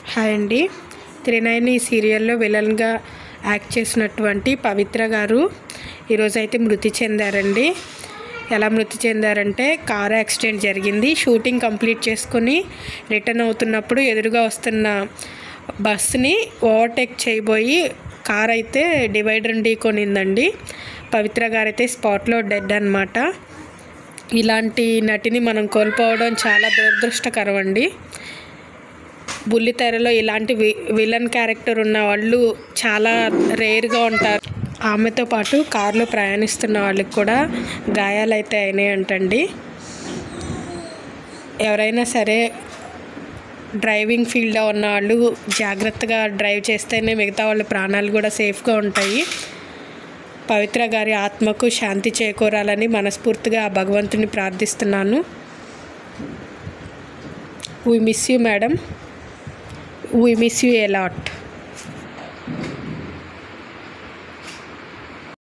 hi అండి త్రినైన్ ఈ సీరియల్లో విలన్గా యాక్ట్ చేసినటువంటి పవిత్ర గారు ఈరోజు అయితే మృతి చెందారండి ఎలా మృతి చెందారంటే కార్ యాక్సిడెంట్ జరిగింది షూటింగ్ కంప్లీట్ చేసుకొని రిటర్న్ అవుతున్నప్పుడు ఎదురుగా వస్తున్న బస్సుని ఓవర్టేక్ చేయబోయి కార్ అయితే డివైడర్ ఢీకొనిందండి పవిత్ర గారు అయితే స్పాట్లో డెడ్ అనమాట ఇలాంటి నటిని మనం కోల్పోవడం చాలా దురదృష్టకరం అండి బుల్లితెరలో ఇలాంటి వి విలన్ క్యారెక్టర్ ఉన్న వాళ్ళు చాలా రేర్గా ఉంటారు ఆమెతో పాటు కారులో ప్రయాణిస్తున్న వాళ్ళకి కూడా గాయాలైతే అయినాయి అంటండి ఎవరైనా సరే డ్రైవింగ్ ఫీల్డ్లో ఉన్న వాళ్ళు జాగ్రత్తగా డ్రైవ్ చేస్తేనే మిగతా వాళ్ళ ప్రాణాలు కూడా సేఫ్గా ఉంటాయి పవిత్ర గారి ఆత్మకు శాంతి చేకూరాలని మనస్ఫూర్తిగా ఆ భగవంతుని ప్రార్థిస్తున్నాను we miss you madam we miss you a lot